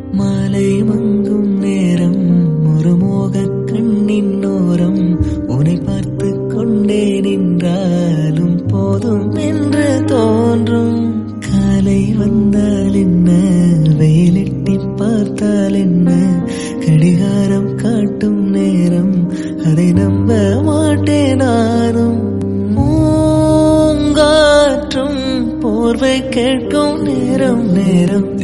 மாலை மங்கும் நேரம் ஒரு மோகக் கண்ணின் ஓரம் உன்னை பார்த்து கொண்டே நின்றாலும் போதும் என்று தோன்றும் காலை வந்தால் என்ன வெயிலிட்டி பார்த்தால் என்ன கடிகாரம் காட்டும் நேரம் அதை நம்ப மாட்டேன் நானும் பூங்காற்றும் போர்வை கேட்கும் நேரம் நேரம்